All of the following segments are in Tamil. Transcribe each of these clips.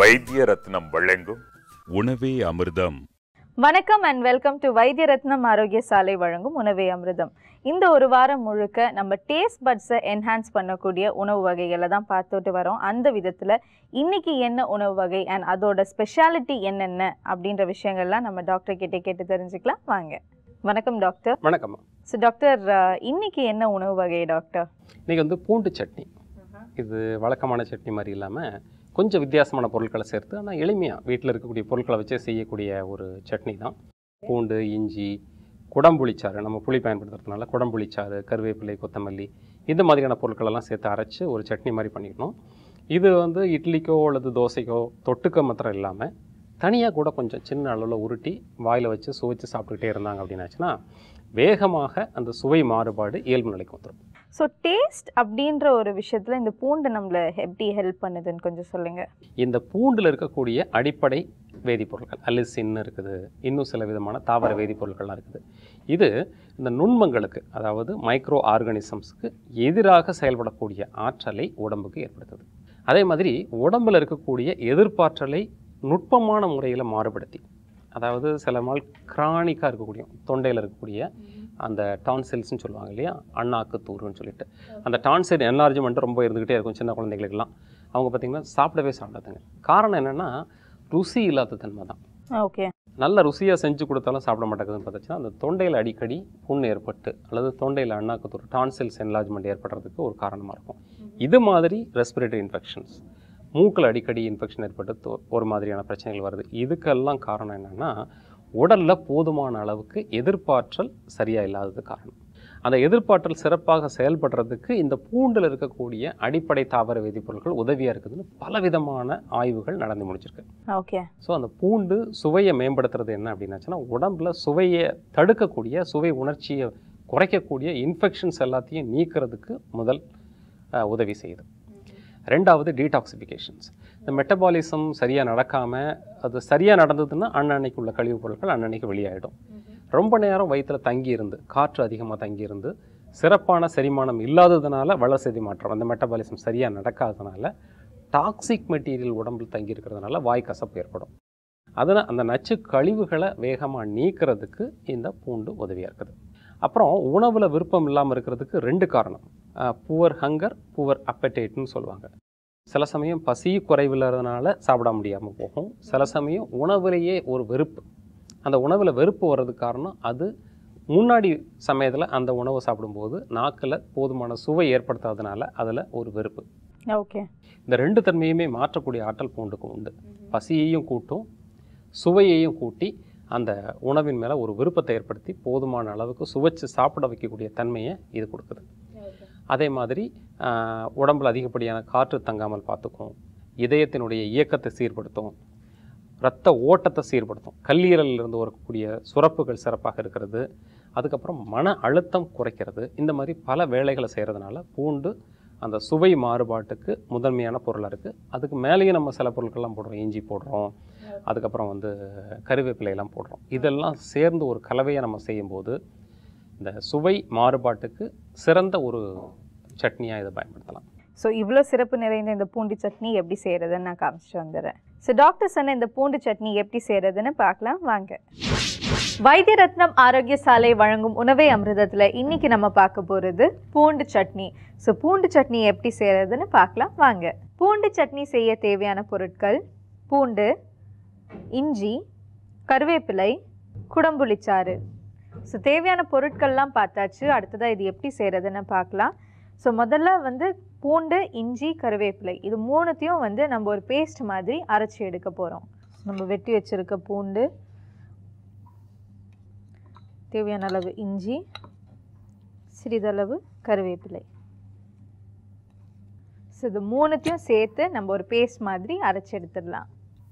வைத்திய ரத்னம் வழங்கும் உணவே அமிர்தம் வணக்கம் அண்ட் வெல்கம் டு வைத்திய ரத்னம் ஆரோக்கிய சாலை வழங்கும் உணவே அமிர்தம் இந்த ஒரு வாரம் முழுக்க நம்ம டேஸ்ட் பட்ஸை என்ஹான்ஸ் பண்ணக்கூடிய உணவு வகைகளை தான் பார்த்துட்டு வரோம் அந்த விதத்தில் இன்னைக்கு என்ன உணவு வகை அண்ட் அதோட ஸ்பெஷாலிட்டி என்னென்ன அப்படின்ற விஷயங்கள்லாம் நம்ம டாக்டர் கிட்ட கேட்டு தெரிஞ்சுக்கலாம் வாங்க வணக்கம் டாக்டர் வணக்கம் ஸோ டாக்டர் அஹ், இன்னைக்கு என்ன உணவு வகை டாக்டர் இன்றைக்கி வந்து பூண்டு சட்னி இது வழக்கமான சட்னி மாதிரி இல்லாமல் கொஞ்சம் வித்தியாசமான பொருட்களை சேர்த்து ஆனால் எளிமையாக வீட்டில் இருக்கக்கூடிய பொருட்களை வச்சே செய்யக்கூடிய ஒரு சட்னி தான் பூண்டு இஞ்சி குடம்புளிச்சாறு நம்ம புளி பயன்படுத்துறதுனால குடம்புளிச்சாறு கருவேப்பிலை கொத்தமல்லி இந்த மாதிரியான பொருட்களெல்லாம் சேர்த்து அரைச்சி ஒரு சட்னி மாதிரி பண்ணிக்கணும் இது வந்து இட்லிக்கோ அல்லது தோசைக்கோ தொட்டுக்க மாத்திரம் இல்லாமல் தனியாக கூட கொஞ்சம் சின்ன அளவில் உருட்டி வாயில் வச்சு சுவைச்சு சாப்பிட்டுக்கிட்டே இருந்தாங்க அப்படின்னாச்சுன்னா வேகமாக அந்த சுவை மாறுபாடு இயல்பு நிலைக்கு வந்துடும் ஸோ டேஸ்ட் அப்படின்ற ஒரு விஷயத்தில் இந்த பூண்டு நம்மளை எப்படி ஹெல்ப் பண்ணுதுன்னு கொஞ்சம் சொல்லுங்கள் இந்த பூண்டில் இருக்கக்கூடிய அடிப்படை வேதிப்பொருட்கள் அலிசின்னு இருக்குது இன்னும் சில விதமான தாவர வேதிப்பொருட்கள்லாம் இருக்குது இது இந்த நுண்மங்களுக்கு அதாவது மைக்ரோ ஆர்கானிசம்ஸ்க்கு எதிராக செயல்படக்கூடிய ஆற்றலை உடம்புக்கு ஏற்படுத்துது அதே மாதிரி உடம்பில் இருக்கக்கூடிய எதிர்ப்பாற்றலை நுட்பமான முறையில் மாறுபடுத்தி அதாவது சில நாள் கிரானிக்காக இருக்கக்கூடிய தொண்டையில் இருக்கக்கூடிய அந்த டான்சில்ஸ்னு சொல்லுவாங்க இல்லையா அண்ணாக்கு தூருன்னு சொல்லிட்டு அந்த டான்சில் என்லார்ஜ்மெண்ட் ரொம்ப இருந்துக்கிட்டே இருக்கும் சின்ன குழந்தைகளுக்கெல்லாம் அவங்க பார்த்திங்கன்னா சாப்பிடவே சாப்பிடாதுங்க காரணம் என்னென்னா ருசி இல்லாத தன்மை தான் ஓகே நல்ல ருசியாக செஞ்சு கொடுத்தாலும் சாப்பிட மாட்டேங்குதுன்னு பார்த்துச்சுன்னா அந்த தொண்டையில் அடிக்கடி புண் ஏற்பட்டு அல்லது தொண்டையில் அண்ணாக்கத்தூர் டான்சில்ஸ் என்லார்ஜ்மெண்ட் ஏற்படுறதுக்கு ஒரு காரணமாக இருக்கும் இது மாதிரி ரெஸ்பிரேட்டரி இன்ஃபெக்ஷன்ஸ் மூக்கில் அடிக்கடி இன்ஃபெக்ஷன் ஏற்பட்டு தோ- ஒரு மாதிரியான பிரச்சனைகள் வருது இதுக்கெல்லாம் காரணம் என்னென்னா உடலில் போதுமான அளவுக்கு எதிர்ப்பாற்றல் சரியாக இல்லாதது காரணம் அந்த எதிர்ப்பாற்றல் சிறப்பாக செயல்படுறதுக்கு இந்த பூண்டில் இருக்கக்கூடிய அடிப்படை தாவர வேதிப்பொருட்கள் உதவியாக இருக்குதுன்னு பலவிதமான ஆய்வுகள் நடந்து முடிச்சிருக்கு ஓகே ஸோ அந்த பூண்டு சுவையை மேம்படுத்துறது என்ன அப்படின்னாச்சுன்னா உடம்புல சுவையை தடுக்கக்கூடிய சுவை உணர்ச்சியை குறைக்கக்கூடிய இன்ஃபெக்ஷன்ஸ் எல்லாத்தையும் நீக்கிறதுக்கு முதல் அஹ், உதவி செய்யுது ரெண்டாவது டீடாக்சிஃபிகேஷன்ஸ் இந்த மெட்டபாலிசம் சரியாக நடக்காமல் அது சரியாக நடந்ததுன்னா அன்னன்னைக்கு உள்ள கழிவுப் பொருட்கள் அன்னன்னைக்கு வெளியாயிடும் ரொம்ப நேரம் வயிற்றில் தங்கி இருந்து காற்று அதிகமாக தங்கி இருந்து சிறப்பான செரிமானம் இல்லாததுனால வளர்செதி மாற்றம் அந்த மெட்டபாலிசம் சரியாக நடக்காததுனால டாக்ஸிக் மெட்டீரியல் உடம்பில் தங்கி இருக்கிறதுனால வாய் கசப்பு ஏற்படும் அதனால் அந்த நச்சு கழிவுகளை வேகமாக நீக்கிறதுக்கு இந்த பூண்டு உதவியாக இருக்குது அப்புறம் உணவில் விருப்பம் இல்லாமல் இருக்கிறதுக்கு ரெண்டு காரணம் புவர் ஹங்கர் புவர் அப்படைட்னு சொல்லுவாங்க சில சமயம் பசி குறைவில்லாதனால சாப்பிட முடியாமல் போகும் சில சமயம் உணவுலேயே ஒரு வெறுப்பு அந்த உணவில் வெறுப்பு வர்றதுக்கு காரணம் அது முன்னாடி சமயத்தில் அந்த உணவை சாப்பிடும்போது நாக்கில் போதுமான சுவை ஏற்படுத்தாதனால அதில் ஒரு வெறுப்பு ஓகே இந்த ரெண்டு தன்மையுமே மாற்றக்கூடிய ஆற்றல் பூண்டுக்கு உண்டு பசியையும் கூட்டும் சுவையையும் கூட்டி அந்த உணவின் மேலே ஒரு விருப்பத்தை ஏற்படுத்தி போதுமான அளவுக்கு சுவைச்சு சாப்பிட வைக்கக்கூடிய தன்மையை இது கொடுக்குது அதே மாதிரி ஆஹ், உடம்புல அதிகப்படியான காற்று தங்காமல் பார்த்துக்கும் இதயத்தினுடைய இயக்கத்தை சீர்படுத்தும் இரத்த ஓட்டத்தை சீர்படுத்தும் கல்லீரலில் இருந்து வரக்கூடிய சுரப்புகள் சிறப்பாக இருக்கிறது அதுக்கப்புறம் மன அழுத்தம் குறைக்கிறது இந்த மாதிரி பல வேலைகளை செய்கிறதுனால பூண்டு அந்த சுவை மாறுபாட்டுக்கு முதன்மையான பொருளாக இருக்குது அதுக்கு மேலேயும் நம்ம சில பொருட்கள்லாம் போடுறோம் இஞ்சி போடுறோம் அதுக்கப்புறம் வந்து கருவேப்பிலையெல்லாம் போடுறோம் இதெல்லாம் சேர்ந்து ஒரு கலவையை நம்ம செய்யும்போது இந்த சுவை மாறுபாட்டுக்கு சிறந்த ஒரு சட்னியாக இதை பயன்படுத்தலாம் ஸோ இவ்வளோ சிறப்பு நிறைந்த இந்த பூண்டு சட்னி எப்படி செய்கிறதுன்னு நான் காமிச்சிட்டு வந்துடுறேன் ஸோ டாக்டர் சொன்ன இந்த பூண்டு சட்னி எப்படி செய்கிறதுன்னு பார்க்கலாம் வாங்க வைத்திய ரத்னம் ஆரோக்கிய சாலை வழங்கும் உணவே அமிர்தத்தில் இன்னைக்கு நம்ம பார்க்க போகிறது பூண்டு சட்னி ஸோ பூண்டு சட்னி எப்படி செய்கிறதுன்னு பார்க்கலாம் வாங்க பூண்டு சட்னி செய்ய தேவையான பொருட்கள் பூண்டு இஞ்சி கருவேப்பிலை குடம்புளிச்சாறு ஸோ தேவையான பொருட்கள்லாம் பார்த்தாச்சு அடுத்ததாக இது எப்படி செய்கிறதுன்னு பார்க்கலாம் ஸோ முதல்ல வந்து பூண்டு இஞ்சி கருவேப்பிலை இது மூணுத்தையும் வந்து நம்ம ஒரு பேஸ்ட் மாதிரி அரைச்சி எடுக்க போகிறோம் நம்ம வெட்டி வச்சிருக்க பூண்டு தேவையான அளவு இஞ்சி சிறிதளவு கருவேப்பிலை ஸோ இது மூணுத்தையும் சேர்த்து நம்ம ஒரு பேஸ்ட் மாதிரி அரைச்சி எடுத்துடலாம்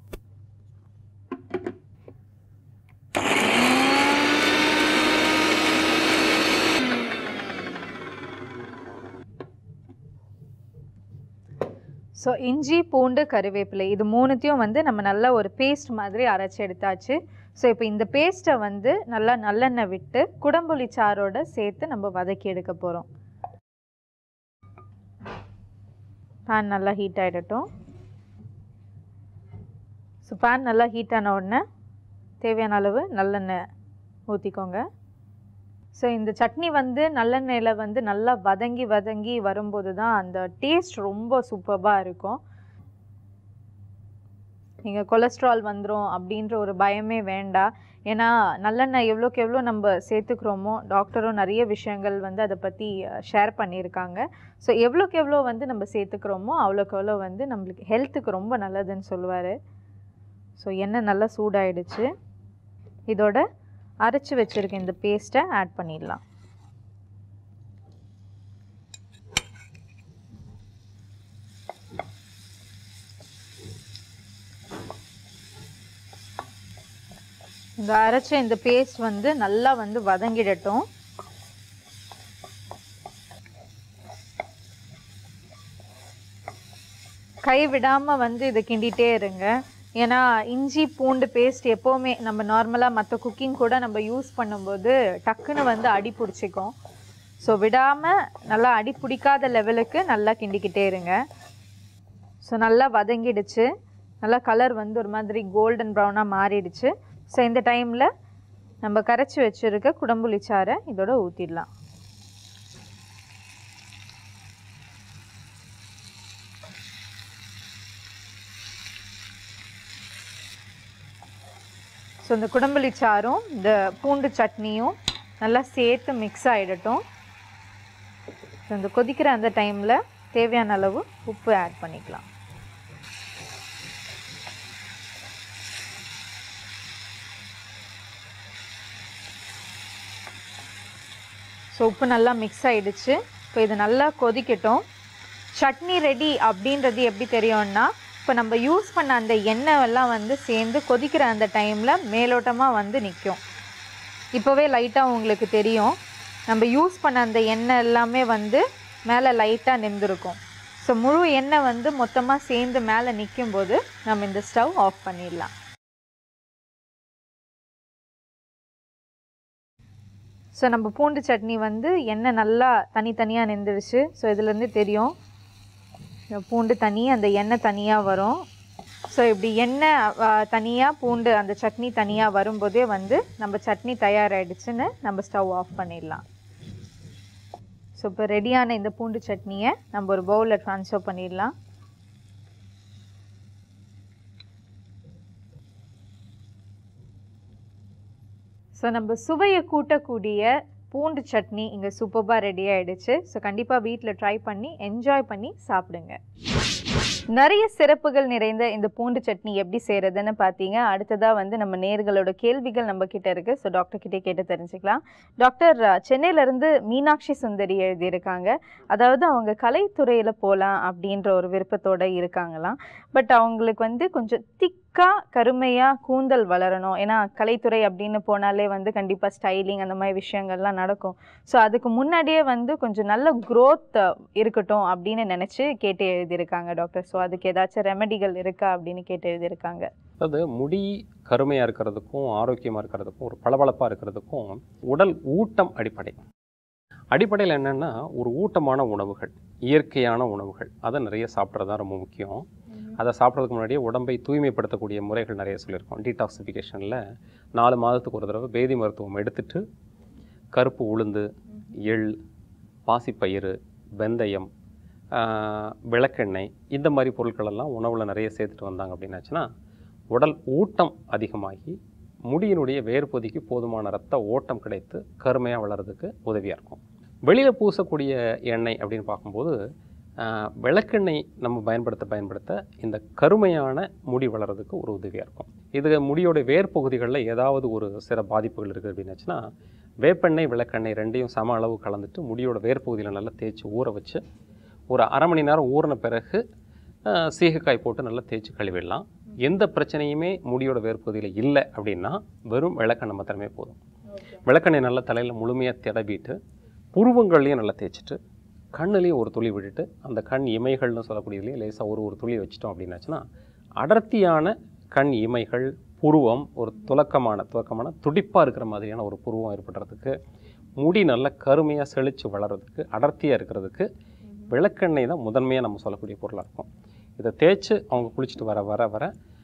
ஸோ இஞ்சி பூண்டு கருவேப்பிலை இது மூணுத்தையும் வந்து நம்ம நல்லா ஒரு பேஸ்ட் மாதிரி அரைச்சி எடுத்தாச்சு ஸோ இப்போ இந்த பேஸ்ட்டை வந்து நல்லா நல்லெண்ணெய் விட்டு குடம்புளி சாரோட சேர்த்து நம்ம வதக்கி எடுக்க போகிறோம் பேன் நல்லா ஹீட் ஆகிடட்டும் ஸோ பேன் நல்லா ஹீட் ஆன உடனே தேவையான அளவு நல்லெண்ணெய் ஊற்றிக்கோங்க ஸோ இந்த சட்னி வந்து நல்லெண்ணெயில் வந்து நல்லா வதங்கி வதங்கி வரும்போது தான் அந்த டேஸ்ட் ரொம்ப சூப்பராக இருக்கும் நீங்கள் கொலஸ்ட்ரால் வந்துடும் அப்படின்ற ஒரு பயமே வேண்டாம் ஏன்னா நல்லெண்ணெய் எவ்வளோக்கு எவ்வளோ நம்ம சேர்த்துக்கிறோமோ டாக்டரும் நிறைய விஷயங்கள் வந்து அதை பற்றி ஷேர் பண்ணியிருக்காங்க ஸோ எவ்வளோக்கு எவ்வளோ வந்து நம்ம சேர்த்துக்கிறோமோ அவ்வளோக்கு எவ்வளோ வந்து நம்மளுக்கு ஹெல்த்துக்கு ரொம்ப நல்லதுன்னு சொல்லுவார் ஸோ எண்ணெய் நல்லா சூடாயிடுச்சு இதோட அரைச்சி வச்சுருக்க இந்த பேஸ்ட்டை ஆட் பண்ணிடலாம் இந்த அரைச்ச இந்த பேஸ்ட் வந்து நல்லா வந்து வதங்கிடட்டும் கை விடாமல் வந்து இதை கிண்டிகிட்டே இருங்க ஏன்னா இஞ்சி பூண்டு பேஸ்ட் எப்போவுமே நம்ம நார்மலாக மற்ற குக்கிங் கூட நம்ம யூஸ் பண்ணும்போது டக்குன்னு வந்து அடி பிடிச்சிக்கும் ஸோ விடாமல் நல்லா அடி பிடிக்காத லெவலுக்கு நல்லா கிண்டிக்கிட்டே இருங்க ஸோ நல்லா வதங்கிடுச்சு நல்லா கலர் வந்து ஒரு மாதிரி கோல்டன் ப்ரௌனாக மாறிடுச்சு ஸோ இந்த டைமில் நம்ம கரைச்சி வச்சுருக்க குடம்புளி சாறை இதோட ஊற்றிடலாம் ஸோ இந்த குடம்புளி சாறும் இந்த பூண்டு சட்னியும் நல்லா சேர்த்து மிக்ஸ் ஆகிடட்டும் ஸோ இந்த கொதிக்கிற அந்த டைமில் தேவையான அளவு உப்பு ஆட் பண்ணிக்கலாம் ஸோ உப்பு நல்லா மிக்ஸ் ஆயிடுச்சு இப்போ இது நல்லா கொதிக்கட்டும் சட்னி ரெடி அப்படின்றது எப்படி தெரியும்னா இப்போ நம்ம யூஸ் பண்ண அந்த எண்ணெய் எல்லாம் வந்து சேர்ந்து கொதிக்கிற அந்த டைமில் மேலோட்டமாக வந்து நிற்கும் இப்போவே லைட்டாக உங்களுக்கு தெரியும் நம்ம யூஸ் பண்ண அந்த எண்ணெய் எல்லாமே வந்து மேலே லைட்டாக நின்றுருக்கும் ஸோ முழு எண்ணெய் வந்து மொத்தமாக சேர்ந்து மேலே நிற்கும்போது நம்ம இந்த ஸ்டவ் ஆஃப் பண்ணிடலாம் ஸோ நம்ம பூண்டு சட்னி வந்து எண்ணெய் நல்லா தனித்தனியாக நின்றுடுச்சு ஸோ இதுலேருந்து தெரியும் இந்த பூண்டு தனி அந்த எண்ணெய் தனியாக வரும் ஸோ இப்படி எண்ணெய் தனியாக பூண்டு அந்த சட்னி தனியாக வரும்போதே வந்து நம்ம சட்னி தயாராகிடுச்சுன்னு நம்ம ஸ்டவ் ஆஃப் பண்ணிடலாம் ஸோ இப்போ ரெடியான இந்த பூண்டு சட்னியை நம்ம ஒரு பவுலில் ட்ரான்ஸ்ஃபர் பண்ணிடலாம் ஸோ நம்ம சுவையை கூட்டக்கூடிய பூண்டு சட்னி இங்கே சூப்பராக ரெடி ஆயிடுச்சு ஸோ கண்டிப்பாக வீட்டில் ட்ரை பண்ணி என்ஜாய் பண்ணி சாப்பிடுங்க நிறைய சிறப்புகள் நிறைந்த இந்த பூண்டு சட்னி எப்படி செய்கிறதுன்னு பார்த்தீங்க அடுத்ததாக வந்து நம்ம நேர்களோட கேள்விகள் நம்ம கிட்ட இருக்குது ஸோ டாக்டர் கிட்டே கேட்டு தெரிஞ்சுக்கலாம் டாக்டர் சென்னையிலேருந்து மீனாட்சி சுந்தரி எழுதியிருக்காங்க அதாவது அவங்க கலைத்துறையில் போகலாம் அப்படின்ற ஒரு விருப்பத்தோடு இருக்காங்களாம் பட் அவங்களுக்கு வந்து கொஞ்சம் திக்காக கருமையாக கூந்தல் வளரணும் ஏன்னா கலைத்துறை அப்படின்னு போனாலே வந்து கண்டிப்பாக ஸ்டைலிங் அந்த மாதிரி விஷயங்கள்லாம் நடக்கும் ஸோ அதுக்கு முன்னாடியே வந்து கொஞ்சம் நல்ல க்ரோத் இருக்கட்டும் அப்படின்னு நினச்சி கேட்டு எழுதியிருக்காங்க டாக்டர் ஸோ அதுக்கு ஏதாச்சும் ரெமெடிகள் இருக்கா அப்படின்னு கேட்டு எழுதியிருக்காங்க அதாவது முடி கருமையாக இருக்கிறதுக்கும் ஆரோக்கியமாக இருக்கிறதுக்கும் ஒரு பளபளப்பாக இருக்கிறதுக்கும் உடல் ஊட்டம் அடிப்படை அடிப்படையில் என்னென்னா ஒரு ஊட்டமான உணவுகள் இயற்கையான உணவுகள் அதை நிறைய சாப்பிட்றது தான் ரொம்ப முக்கியம் அதை சாப்பிட்றதுக்கு முன்னாடியே உடம்பை தூய்மைப்படுத்தக்கூடிய முறைகள் நிறைய சொல்லியிருக்கோம் டீடாக்சிஃபிகேஷனில் நாலு மாதத்துக்கு ஒரு தடவை பேதி மருத்துவம் எடுத்துட்டு கருப்பு உளுந்து எள் பாசிப்பயிறு வெந்தயம் ஆஹ், விளக்கெண்ணெய் இந்த மாதிரி பொருட்களெல்லாம் உணவில் நிறைய சேர்த்துட்டு வந்தாங்க அப்படின்னாச்சுன்னா உடல் ஊட்டம் அதிகமாகி முடியினுடைய வேர்பொதிக்கு போதுமான ரத்த ஓட்டம் கிடைத்து கருமையாக வளர்கிறதுக்கு உதவியாக இருக்கும் வெளியில் பூசக்கூடிய எண்ணெய் அப்படின்னு பார்க்கும்போது ஆஹ், விளக்கெண்ணெய் நம்ம பயன்படுத்த பயன்படுத்த இந்த கருமையான முடி வளர்கிறதுக்கு ஒரு உதவியாக இருக்கும் இது முடியோட வேர்பகுதிகளில் ஏதாவது ஒரு சில பாதிப்புகள் இருக்குது அப்படின்னாச்சுன்னா வேப்பெண்ணெய் விளக்கெண்ணெய் ரெண்டையும் சம அளவு கலந்துட்டு முடியோட வேர்பகுதியில் நல்லா தேய்ச்சி ஊற வச்சு ஒரு அரை மணி நேரம் ஊறின பிறகு ஆஹ், சீகக்காய் போட்டு நல்லா தேய்ச்சி கழுவிடலாம் எந்த பிரச்சனையுமே முடியோட வேர்பகுதியில் இல்லை அப்படின்னா வெறும் விளக்கெண்ணெய் மாத்திரமே போதும் விளக்கெண்ணெய் நல்லா தலையில் முழுமையாக தடவிட்டு புருவங்கள்லையும் நல்லா தேய்ச்சிட்டு கண்ணுலேயும் ஒரு துளி விட்டுட்டு அந்த கண் இமைகள்னு சொல்லக்கூடியதுலேயும் லேசாக ஒரு ஒரு துளி வச்சிட்டோம் அப்படின்னாச்சுன்னா அடர்த்தியான கண் இமைகள் புருவம் ஒரு துலக்கமான துலக்கமான துடிப்பாக இருக்கிற மாதிரியான ஒரு புருவம் ஏற்படுறதுக்கு முடி நல்ல கருமையாக செழித்து வளர்கிறதுக்கு அடர்த்தியாக இருக்கிறதுக்கு விளக்கெண்ணெய் தான் முதன்மையாக நம்ம சொல்லக்கூடிய பொருளாக இருக்கும் இதை தேய்ச்சி அவங்க குளிச்சுட்டு வர வர வர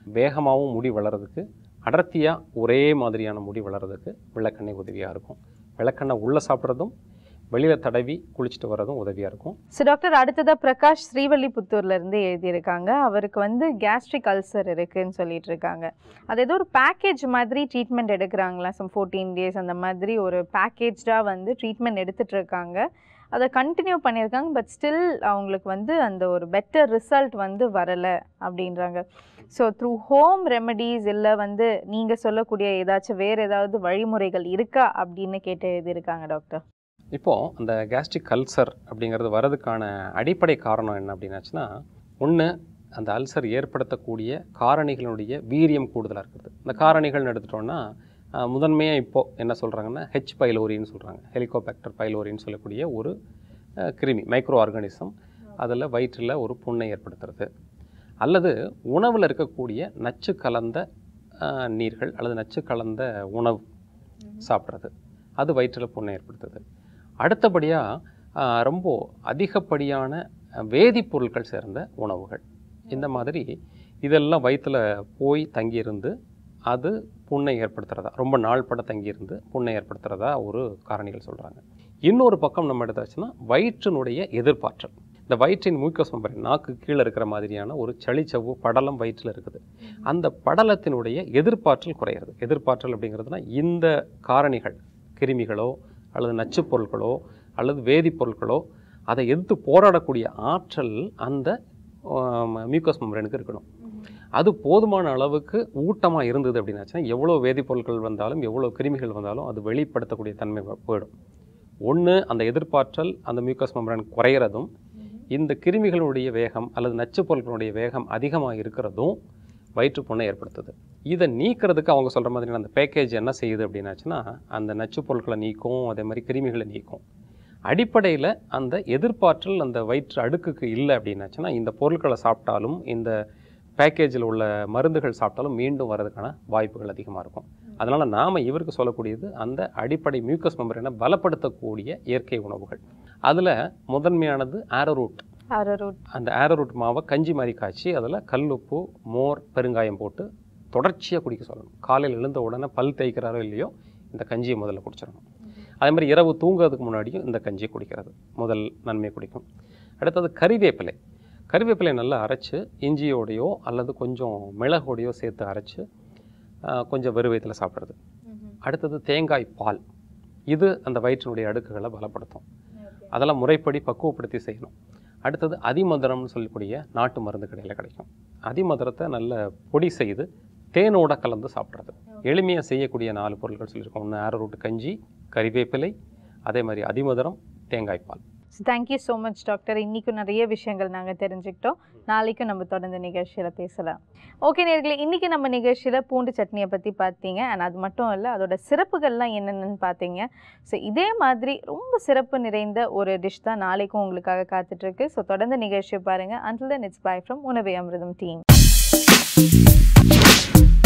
வேகமாகவும் முடி வளர்கிறதுக்கு அடர்த்தியாக ஒரே மாதிரியான முடி வளர்கிறதுக்கு விளக்கெண்ணெய் உதவியாக இருக்கும் விளக்கெண்ணெய் உள்ளே சாப்பிட்றதும் வெளியில் தடவி குளிச்சுட்டு வர்றதும் உதவியாக இருக்கும் ஸோ டாக்டர் அடுத்ததா பிரகாஷ் ஸ்ரீவல்லிபுத்தூர்ல இருந்து எழுதியிருக்காங்க அவருக்கு வந்து கேஸ்ட்ரிக் அல்சர் இருக்குன்னு சொல்லிட்டு இருக்காங்க அது ஏதோ ஒரு பேக்கேஜ் மாதிரி ட்ரீட்மெண்ட் எடுக்கிறாங்களா சம் ஃபோர்டீன் டேஸ் அந்த மாதிரி ஒரு பேக்கேஜாக வந்து ட்ரீட்மெண்ட் எடுத்துட்டு இருக்காங்க அதை கண்டினியூ பண்ணியிருக்காங்க பட் ஸ்டில் அவங்களுக்கு வந்து அந்த ஒரு பெட்டர் ரிசல்ட் வந்து வரலை அப்படின்றாங்க ஸோ த்ரூ ஹோம் ரெமெடிஸ் இல்லை வந்து நீங்கள் சொல்லக்கூடிய ஏதாச்சும் வேறு ஏதாவது வழிமுறைகள் இருக்கா அப்படின்னு கேட்டு எழுதியிருக்காங்க டாக்டர் இப்போது அந்த கேஸ்ட்ரிக் அல்சர் அப்படிங்கிறது வர்றதுக்கான அடிப்படை காரணம் என்ன அப்படின்னாச்சுன்னா ஒன்று அந்த அல்சர் ஏற்படுத்தக்கூடிய காரணிகளுடைய வீரியம் கூடுதலாக இருக்குது இந்த காரணிகள்னு எடுத்துட்டோம்னா ஆஹ், முதன்மையா இப்போ என்ன சொல்கிறாங்கன்னா ஹெச் பைலோரின்னு சொல்கிறாங்க ஹெலிகோபாக்டர் பைலோரின்னு சொல்லக்கூடிய ஒரு ஆஹ், கிருமி மைக்ரோ ஆர்கானிசம் அதில் வயிற்றில் ஒரு புண்ணை ஏற்படுத்துறது அல்லது உணவில் இருக்கக்கூடிய நச்சு கலந்த ஆஹ், நீர்கள் அல்லது நச்சு கலந்த உணவு சாப்பிட்றது அது வயிற்றில் புண்ணை ஏற்படுத்துது அடுத்தபடியாக ரொம்ப அதிகப்படியான அஹ், வேதிப்பொருட்கள் சேர்ந்த உணவுகள் இந்த மாதிரி இதெல்லாம் வயிற்றில் போய் தங்கியிருந்து அது புண்ணை ஏற்படுத்துகிறதா ரொம்ப நாள் பட தங்கியிருந்து புண்ணை ஏற்படுத்துகிறதா ஒரு காரணிகள் சொல்கிறாங்க இன்னொரு பக்கம் நம்ம எடுத்தாச்சுன்னா வயிற்றினுடைய எதிர்ப்பாற்றல் இந்த வயிற்றின் மூக்கஸ் மெம்பரேன் நாக்கு கீழே இருக்கிற மாதிரியான ஒரு சளிச்சவ்வு படலம் வயிற்றில் இருக்குது அந்த படலத்தினுடைய எதிர்ப்பாற்றல் குறையிறது எதிர்ப்பாற்றல் அப்படிங்கிறதுனா இந்த காரணிகள் கிருமிகளோ அல்லது நச்சுப் பொருட்களோ அல்லது வேதிப்பொருட்களோ அதை எதிர்த்து போராடக்கூடிய ஆற்றல் அந்த மியூக்கஸ் மெம்பரேனுக்கு இருக்கணும் அது போதுமான அளவுக்கு ஊட்டமாக இருந்தது அப்படின்னாச்சுன்னா எவ்வளோ வேதிப்பொருட்கள் வந்தாலும் எவ்வளோ கிருமிகள் வந்தாலும் அது வெளிப்படுத்தக்கூடிய தன்மை வ- போயிடும் ஒன்று அந்த எதிர்ப்பாற்றல் அந்த மியூக்கஸ் மெம்பரேன் குறையிறதும் இந்த கிருமிகளுடைய வேகம் அல்லது நச்சுப் பொருட்களுடைய வேகம் அதிகமாக இருக்கிறதும் வயிற்றுப்புண்ணை ஏற்படுத்துது இதை நீக்கிறதுக்கு அவங்க சொல்கிற மாதிரியான அந்த பேக்கேஜ் என்ன செய்யுது அப்படின்னாச்சுன்னா அந்த நச்சுப் பொருட்களை நீக்கும் அதே மாதிரி கிருமிகளை நீக்கும் அடிப்படையில் அந்த எதிர்ப்பாற்றல் அந்த வயிற்று அடுக்குக்கு இல்லை அப்படின்னாச்சுன்னா இந்த பொருட்களை சாப்பிட்டாலும் இந்த பேக்கேஜில் உள்ள மருந்துகள் சாப்பிட்டாலும் மீண்டும் வர்றதுக்கான வாய்ப்புகள் அதிகமாக இருக்கும் அதனால் நாம் இவருக்கு சொல்லக்கூடியது அந்த அடிப்படை மியூக்கஸ் மெம்பரேனை பலப்படுத்தக்கூடிய இயற்கை உணவுகள் அதில் முதன்மையானது ஆரோரூட் அரரூட் அந்த ஆரோரூட் மாவை கஞ்சி மாதிரி காய்ச்சி அதில் கல்லுப்பு மோர் பெருங்காயம் போட்டு தொடர்ச்சியாக குடிக்க சொல்லணும் காலையில் எழுந்த உடனே பல் தேய்க்கிறாரோ இல்லையோ இந்த கஞ்சியை முதல்ல குடிச்சிடணும் அதே மாதிரி இரவு தூங்குறதுக்கு முன்னாடியும் இந்த கஞ்சியை குடிக்கிறது முதல் நன்மை குடிக்கும் அடுத்தது கறிவேப்பிலை கறிவேப்பிலை நல்லா அரைச்சு இஞ்சியோடையோ அல்லது கொஞ்சம் மிளகோடையோ சேர்த்து அரைச்சு ஆஹ், கொஞ்சம் வெறுவயத்தில் சாப்பிட்றது அடுத்தது தேங்காய் பால் இது அந்த வயிற்றினுடைய அடுக்குகளை பலப்படுத்தும் அதெல்லாம் முறைப்படி பக்குவப்படுத்தி செய்யணும் அடுத்தது அதிமதுரம்னு சொல்லக்கூடிய நாட்டு மருந்து கடையில் கிடைக்கும் அதிமதுரத்தை நல்ல பொடி செய்து தேனோட கலந்து சாப்பிட்றது எளிமையாக செய்யக்கூடிய நாலு பொருட்கள் சொல்லியிருக்கோம் ஒன்று ஆரோரூட் கஞ்சி கறிவேப்பிலை அதே மாதிரி அதிமதுரம் தேங்காய் பால் தேங்க்யூ ஸோ மச் டாக்டர் இன்றைக்கும் நிறைய விஷயங்கள் நாங்கள் தெரிஞ்சுக்கிட்டோம் நாளைக்கும் நம்ம தொடர்ந்து நிகழ்ச்சியில் பேசலாம் ஓகே நேர்களே இன்றைக்கி நம்ம நிகழ்ச்சியில் பூண்டு சட்னியை பற்றி பார்த்தீங்க அண்ட் அது மட்டும் இல்லை அதோட சிறப்புகள்லாம் என்னென்னு பார்த்தீங்க ஸோ இதே மாதிரி ரொம்ப சிறப்பு நிறைந்த ஒரு டிஷ் தான் நாளைக்கும் உங்களுக்காக காத்துட்ருக்கு ஸோ தொடர்ந்து நிகழ்ச்சியை பாருங்கள் until then it's bye from உணவை அமிர்தம் டீம்